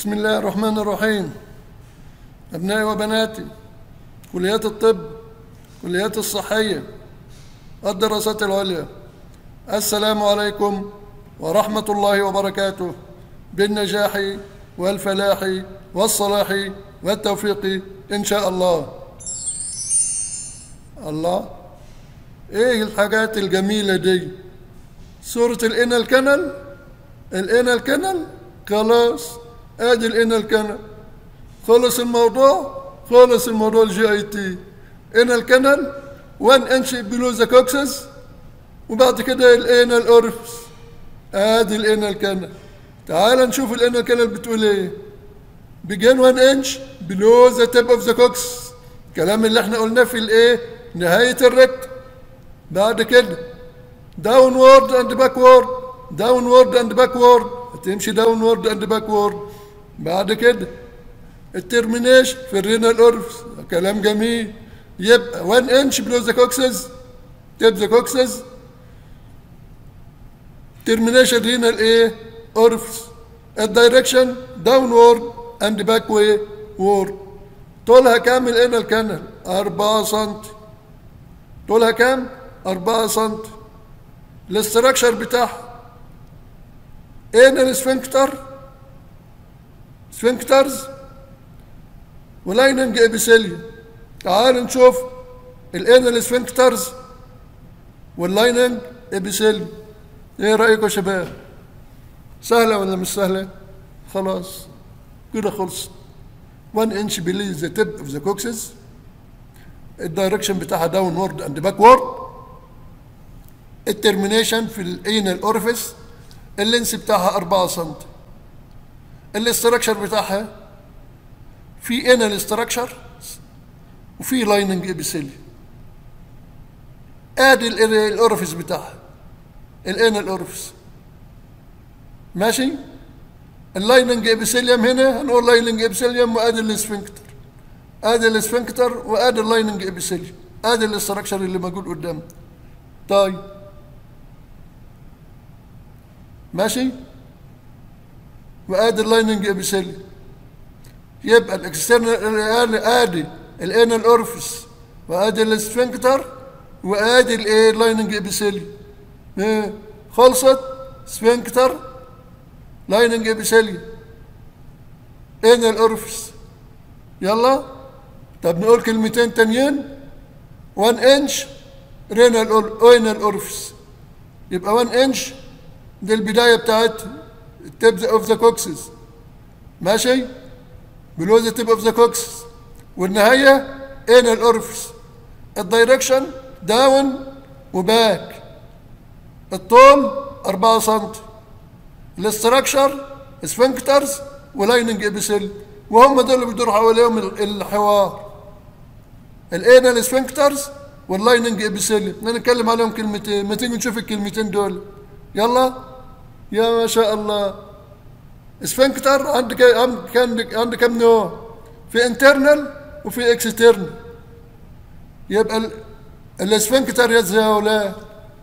بسم الله الرحمن الرحيم أبنائي وبناتي كليات الطب كليات الصحية الدراسات العليا السلام عليكم ورحمة الله وبركاته بالنجاح والفلاح والصلاح والتوفيق إن شاء الله الله إيه الحاجات الجميلة دي سورة الإنال كنل الإنال كنل خلاص ادي الانال كنل خلص الموضوع خلص الموضوع الجي اي تي انال كنل 1 انش بلو ذا كوكسس وبعد كده الانال اورفس ادي الانال كنل تعال نشوف الانال كنل بتقول ايه begin 1 انش below the tip of the cox الكلام اللي احنا قلناه في الايه نهاية الركت بعد كده downward and backward downward and backward هتمشي downward and backward بعد كده الترمينيشن في الرينال اورفس كلام جميل يبقى 1 انش بلو ذا كوكسز تيب ذا كوكسز ترمينيشن رينال ايه اورفس الدايركشن داونورد اند باك واي وورد طولها كام الانال كانال 4 سم طولها كام 4 سم الاستراكشر بتاعها انال سفنكتر سفنكترز ولايننج ابيسيليوم تعال نشوف الانال سفنكترز واللايننج ابيسيليوم ايه رايكم يا شباب سهله ولا مش سهله خلاص كده خلص 1 انش بليز ذا تيب اوف ذا كوكسز الدايركشن بتاعها داون وورد اند باك وورد الترمينيشن في الانال اورفيس اللينس بتاعها 4 سم الاستراكشر بتاعها في انال استراكشر وفي لايننج ابيسيلي ادي الاورفيس بتاعها الانال اورفيس ماشي اللايننج ابيسيليوم هنا هنقول لايننج ابيسيليوم وادي الاسفنكتر ادي الاسفنكتر وادي اللايننج ابيسيليوم ادي الاستراكشر اللي موجود قدام طيب ماشي وادي اللايننج ابيسيلي يبقى الاكسترنال ادي الانال اورفيس وادي الاسفنكتر وادي الايه اللايننج ابيسيلي ايه خلصت سفنكتر لايننج ابيسيلي انال اورفيس يلا طب نقول كلمتين تانيين 1 انش رينال اورنال اورفيس يبقى 1 انش دي البدايه بتاعت التيب اوف ذا كوكسز ماشي بلو ذا تيب اوف ذا كوكسز والنهايه ان الاورفس الدايركشن داون وباك الطول 4 سم الاستراكشر سفنكترز ولايننج ابيسيل وهم دول اللي بيدور حواليهم الحوار الانال سفنكترز واللايننج ابيسيل نتكلم عليهم كلمتين ما تيجي نشوف الكلمتين دول يلا يا ما شاء الله سفنكتر عندك عندك عندك كم نوع في انترنال وفي اكسترنال يبقى الاسفنكتر يا زاولا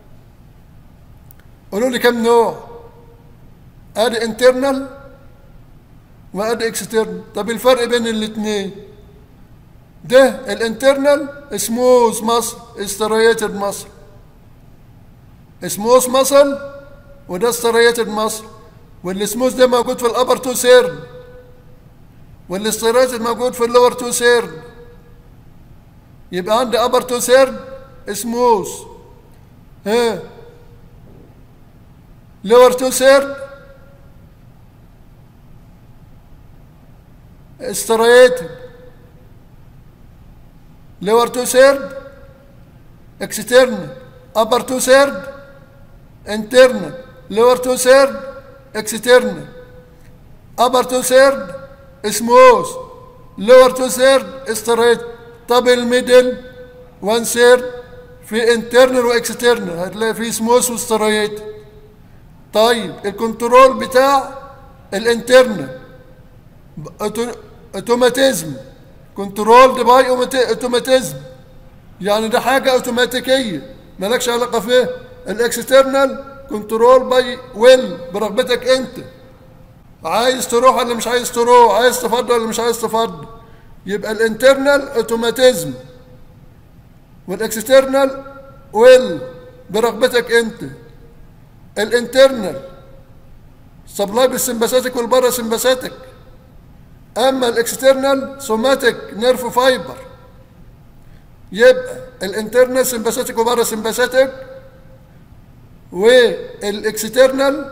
قولوا لي كم نوع ادي انترنال وادي اكسترنال طب الفرق بين الاثنين ده الانترنال سموث ماسل استريتد ماسل سموث ماسل وده ستريتد ماسل والسموث ده موجود في الابر تو سيرن والاستريتد موجود في اللور تو سيرن يبقى عندي ابر تو سيرن سموث ها لور تو سيرن استريتد لور تو سيرن اكسترنال upper two third internal lower two third external upper two third smooth lower two third straight طب الميدل one third في internal واكسترنال هتلاقي فيه سموث وستريت طيب الكنترول بتاع الانترنال اوتوماتيزم كنترول باي اوتوماتيزم يعني ده حاجه اوتوماتيكيه مالكش علاقه فيه الاكسترنال كنترول باي ويل برغبتك انت عايز تروح ولا مش عايز تروح عايز تفضل ولا مش عايز تفضل يبقى الانترنال اوتوماتيزم والاكسترنال ويل برغبتك انت الانترنال سبلاي بالسمباثيك والبارا سمباثيك اما الاكسترنال سوماتيك نيرف فايبر يبقى الانترنال سمباثيك وبارا سمباثيك والاكسترنال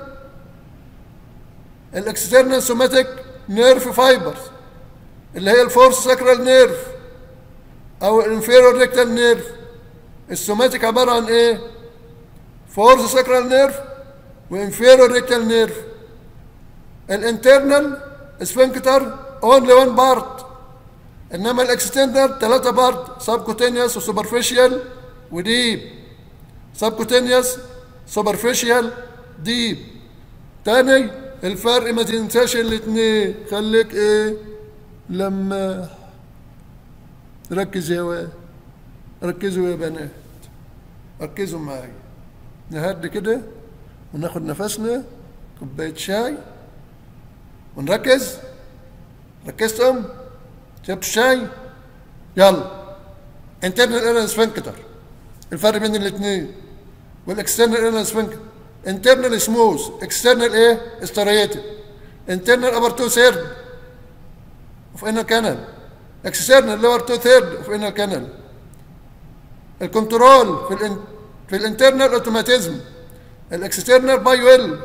الاكسترنال سوماتيك نيرف فايبرز اللي هي الفورس ساكرال نيرف او الانفيرور ريكتال نيرف السوماتيك عباره عن ايه فورس ساكرال نيرف وانفيرور ريكتال نيرف الانترنال سفنكتر اونلي وان بارت انما الاكسترنال ثلاثه بارت سبكوتينيوس وسوبرفيشال وديب سبكوتينيوس سوبرفيشال ديب تاني الفرق ما تنساش الاثنين خليك ايه لما ركز يا واد ركزوا يا بنات ركزوا معايا نهدي كده وناخد نفسنا كوباية شاي ونركز ركزتم شربت الشاي يلا انترنال ايرن سفنكتر الفرق بين الاثنين والاكسترنال ايرن سفنكتر انترنال سموث اكسترنال ايه استريتد انترنال ابر تو ثيرد اوف انر كانال اكسترنال لور تو ثيرد اوف انر كانال الكنترول في الان في الانترنال اوتوماتيزم الاكسترنال باي ويل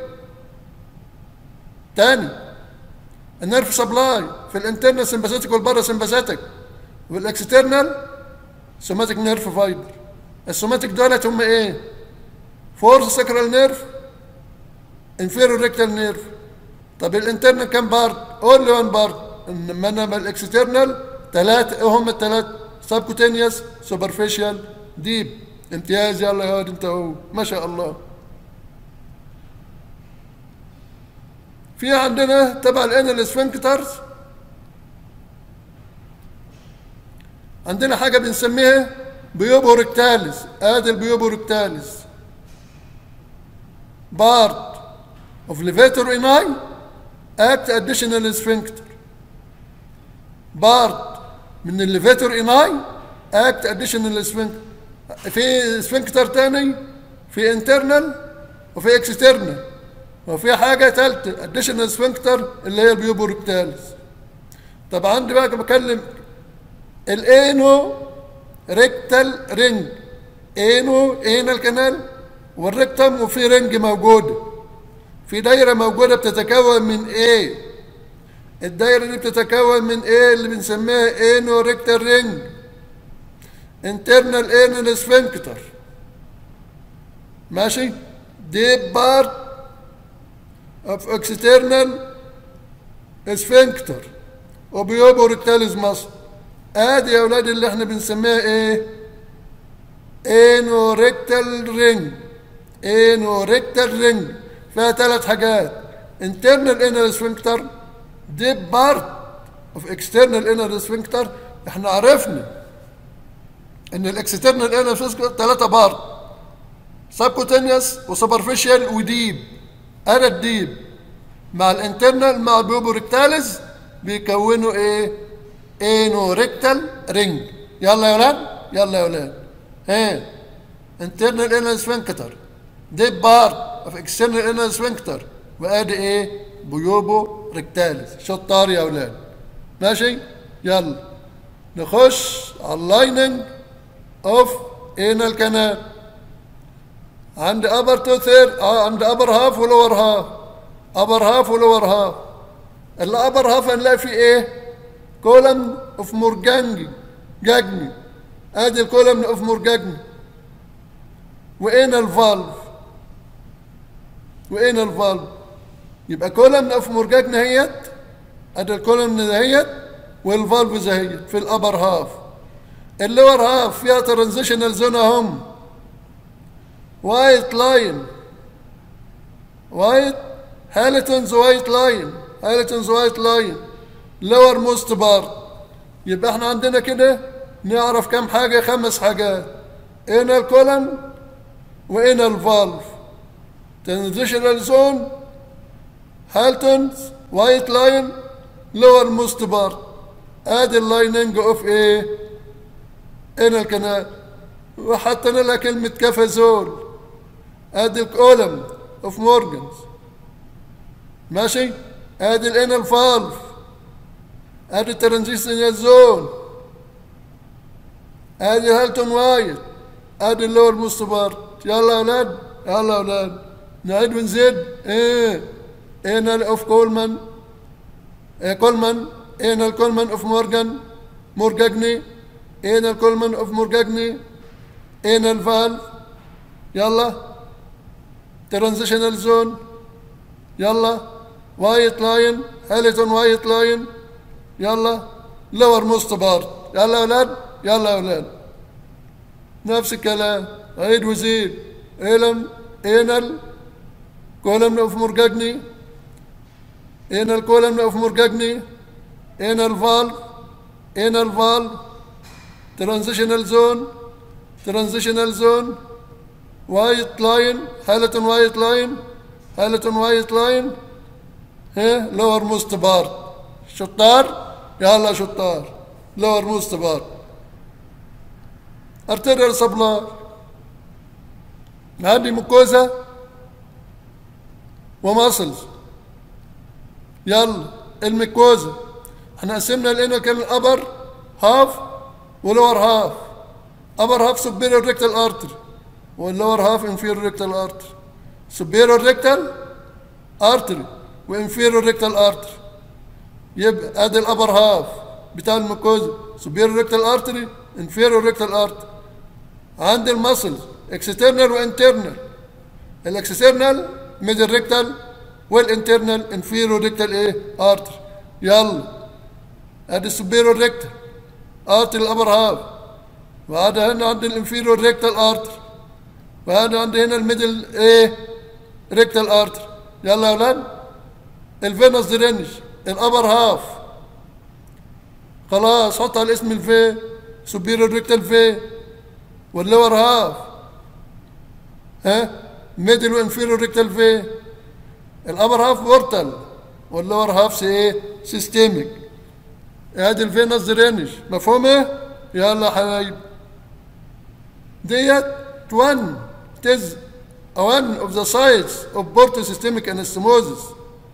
تاني النيرف سبلاي في الانترنال سمباثيك والبارا سمباثيك والاكسترنال سوماتيك نيرف فايبر السوماتيك دولت هم ايه فورس ساكرال نيرف انفيرور ريكتال نيرف طب الانترنال كام بارت اونلي وان بارت انما انما الاكسترنال ثلاثه ايه هم الثلاث سبكوتينيوس سوبرفيشال ديب امتياز يلا يا واد انت هو ما شاء الله في عندنا تبع الانال سفنكترز عندنا حاجه بنسميها بيوبو ريكتاليس ادي البيوبو ريكتاليس بارت اوف ليفيتور اناي اكت اديشنال سفنكتر بارت من الليفيتور اناي اكت اديشنال سفنكتر في سفنكتر تاني في انترنال وفي اكسترنال وفي حاجه ثالثه اديشنال سفنكتر اللي هي البيوبو ريكتاليس طب عندي بقى بكلم الانو ريكتال رينج انو انال كانال والريكتم وفي رينج موجوده في دايره موجوده بتتكون من ايه الدايره دي بتتكون من ايه اللي بنسميها انو ريكتال رينج انترنال انال سفنكتر ماشي دي بارت اوف اكسترنال سفنكتر وبيوبو ريكتاليز مصر ادي يا اولاد اللي احنا بنسميها ايه انو ريكتال رينج انو ريكتال رينج فيها ثلاث حاجات انترنال انال سفنكتر دي بارت اوف اكسترنال انال سفنكتر احنا عرفنا ان الاكسترنال انال سفنكتر ثلاثه بارت سبكوتينيوس وسوبرفيشال وديب انا الديب مع الانترنال مع البيوبو ريكتاليز بيكونوا ايه انو ريكتال رينج يلا يا ولاد يلا يا ولاد ايه انترنال انال سفنكتر دي بارت اوف اكسترنال انال سفنكتر وادي ايه بيوبو ريكتاليز شطار يا ولاد ماشي يلا نخش على اللايننج اوف انال كانال عند ابر تو ثير اه عند ابر هاف ولور هاف ابر هاف ولور هاف الابر هاف هنلاقي فيه ايه كولم اوف مورجانجي جاجني ادي الكولم اوف مورجاجني واين الفالف واين الفالف يبقى كولم اوف مورجاجني هيت ادي الكولم دهيت والفالف زهيت في الابر هاف اللور هاف فيها ترانزيشنال زون اهم وايت لاين وايت هالتونز وايت لاين هالتونز وايت لاين لور موست بار يبقى احنا عندنا كده نعرف كم حاجه خمس حاجات هنا الكولن وهنا الفالف ترانزيشنال زون هالتونز وايت لاين لور موست بارت ادي اللايننج اوف ايه انال كانال وحطينا لها كلمة كفازول ادي الكولم اوف مورجانز ماشي ادي الانال فالف ادي الترانزيشنال زون ادي هالتون وايت ادي اللور مستبار يلا يا اولاد يلا يا اولاد نعيد ونزيد ايه انال اوف كولمان إيه كولمان انال كولمان اوف مورجان مورجاجني انال كولمان اوف مورجاجني انال فالف يلا ترانزيشنال زون يلا وايت لاين هالتون وايت لاين يلا لور مستبار يلا يا اولاد يلا يا اولاد نفس الكلام عيد وزيد إلم إنال كولم اوف مورجاجني إنال كولم اوف مورجاجني إنال فالف إنال فالف ترانزيشنال زون ترانزيشنال زون وايت لاين حالة وايت لاين حالة وايت لاين ها لور مستبار شطار يلا شطار لور مستبار arterial supply عندي ميكوزا وماسلز يلا الميكوزا احنا قسمنا لقينا كان الابر هاف ولور هاف ابر هاف سوبيريور ريكتال ارتري واللور هاف انفيريور ريكتال ارتري سوبيريور ريكتال ارتري وانفيريور ريكتال ارتري يبقى ادي الابر هاف بتاع الميكوزا سوبيريور ريكتال ارتري انفيريور ريكتال ارتري عند المسلز اكسترنال وانترنال الاكسترنال ميدل ريكتال والانترنال انفيرو ريكتال ايه ارتر يلا ادي السوبيرو ريكتال ارتر الابر هاف وهذا هنا عند الانفيرو ريكتال ارتر وهذا عند هنا الميدل ايه ريكتال ارتر يلا يا اولاد الفينوس درينج الابر هاف خلاص حط على اسم الفي سوبيرو ريكتال في واللور هاف ها ميدل وانفيريور ريكتال في الابر هاف بورتال واللور هاف سي ايه سيستميك ادي الفينس درينج مفهومه يلا حبايب ديت 1 تز one of the sites of portosystemic anastomosis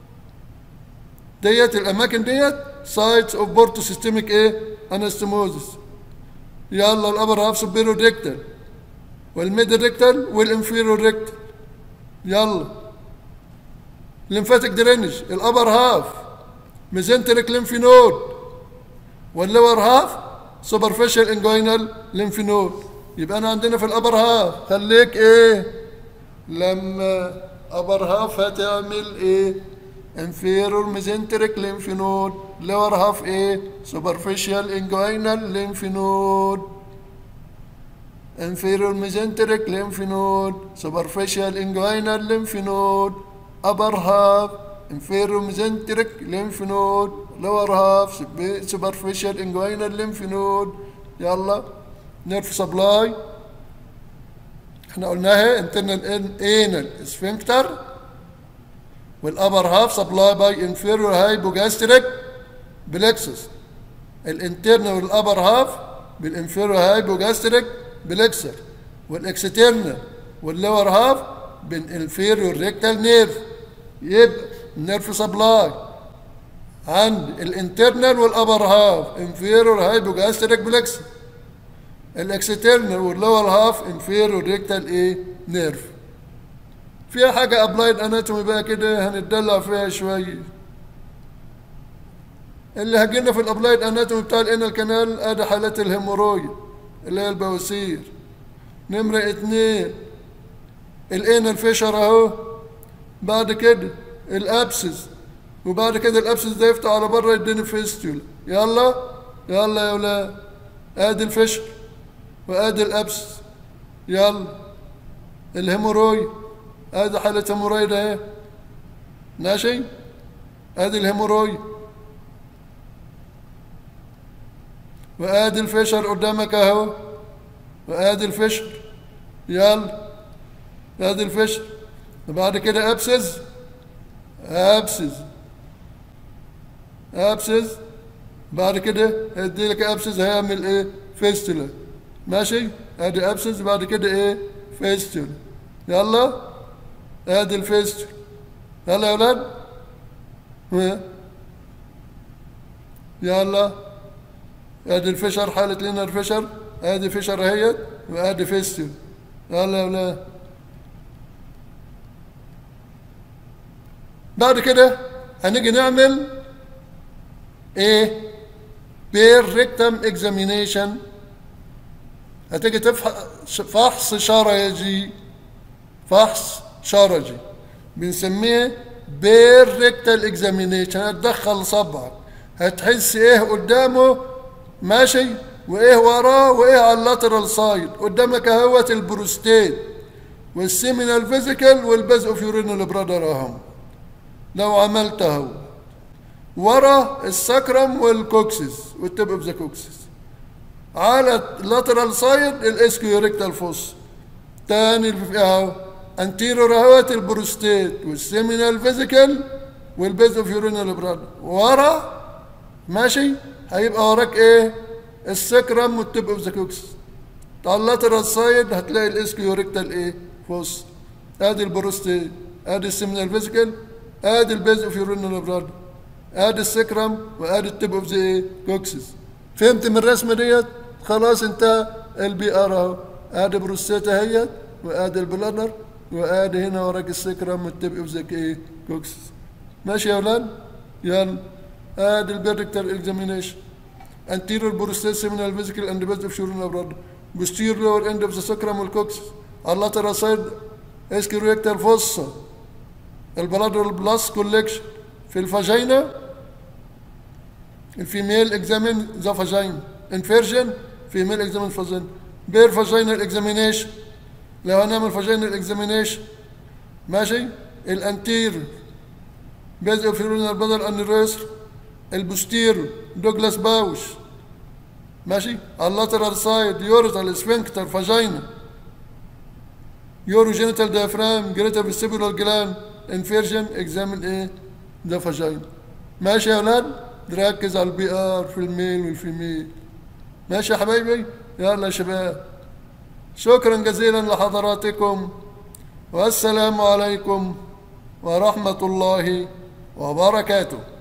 ديت الاماكن ديت sites of portosystemic ايه anastomosis يلا الابر هاف سوبيرو ريكتال والميدل ريكتال والانفيرو ريكتال يلا ليمفاتيك درينج الابر هاف ميزنتريك ليمفي نود واللور هاف سوبرفيشال انجوينال ليمفي نود يبقى انا عندنا في الابر هاف خليك ايه لما ابر هاف هتعمل ايه انفيرور ميزنتريك ليمف نود لور هاف ايه سوبرفيشال انجوينال ليمف نود inferior mesenteric lymph node superficial inguinal lymph node upper half inferior mesenteric lymph node lower half superficial inguinal lymph node يلا نيرف سبلاي احنا قلناها internal anal sphincter والابر هاف سبلاي باي انفيريور هايبوجاستريك بلكسس الانترنال والابر هاف بالانفيريور هايبوجاستريك بلكسر والاكسترنال واللور هاف بالانفيريور ريكتال نيرف يبقى النيرف سبلاي عند الانترنال والابر هاف انفيريور هايبوجاستريك بلكسر الاكسترنال واللور هاف انفيريور ريكتال ايه نيرف فيها حاجة ابلايد اناتومي بقى كده هنتدلع فيها شوية اللي هجينا في الابلايد اناتومي بتاع الانال كانال ادي حالات الهيمورويد اللي هي البواسير نمرة اتنين الانال فيشر اهو بعد كده الابسس وبعد كده الابسس ده يفتح على بره يديني فيستول يلا يلا يا ولاد ادي الفشل وادي الابسس يلا الهيمورويد ادي حالة هيمورويد اهي ماشي ادي الهيمورويد وادي الفشل قدامك اهو وادي الفشل يلا ادي الفشل وبعد كده ابسس ابسس ابسز بعد كده ادي لك ابسز هيعمل ايه فيستولا ماشي ادي ابسز بعد كده ايه فيستولا يلا ادي الفيستولا يلا يا ولاد ها. يلا ادي الفشر حالة لنا الفشر ادي فشر اهيت وادي فيستولا يلا يا ولاد بعد كده هنيجي نعمل ايه بير ريكتم اكزامينيشن هتيجي تفحص فحص شرجي فحص شرجي بنسميه بير ريكتال اكزامينيشن هتدخل صبعك هتحس ايه قدامه ماشي وايه وراه وايه على اللاترال سايد قدامك اهوت البروستيت والسيمينال فيزيكال والبازو فيورينال برادر اهم لو عملته ورا السكرم والكوكسيس والتب اوف ذا كوكسيس على اللاترال سايد الاسكيوريكتال فوس تاني اهو انتيرور اهوت البروستيت والسيمينال فيزيكال والبيز اوف يورينال براد ورا ماشي هيبقى وراك ايه السكرم والتب اوف ذا كوكسيس على اللاترال سايد هتلاقي الاسكيوريكتال ايه فوس ادي البروستيت ادي السيمينال فيزيكال ادي البيز اوف يورينال براد ادي السكرم وادي التب اوف ذا كوكسيس فهمت من الرسمه ديت خلاص انت البي ار اهو ادي بروستيتا اهيت وادي البلادر وادي هنا وراك السكرم والتب اوف ذا ايه كوكسيس ماشي يا اولاد يلا ادي البيركتر اكزامينيشن anterior prostate seminal vesicle and base of urinary blood posterior lower end of the sacrum والcoccyx على lateral side escrorectal fossa البلادر بلس كولكشن في الفاجينا الفيميل اكزامين ذا فاجين انفيرجن فيميل اكزامين فاجين بير فاجينال اكزامينيشن لو هنعمل فاجينال اكزامينيشن ماشي الانتير بيز اوف يورينال بدل انيريسر البوستير دوجلاس باوش ماشي على اللاترال سايد يوريتال سفنكتر فاجينا يورو جينيتال ديافرام جريتال فيستيبولار جلاند انفيرجن اكزامن ايه ده فاجينا ماشي يا اولاد نركز على البي ار في الميل والفيميل ماشي يا حبايبي يلا يا شباب شكرا جزيلا لحضراتكم والسلام عليكم ورحمه الله وبركاته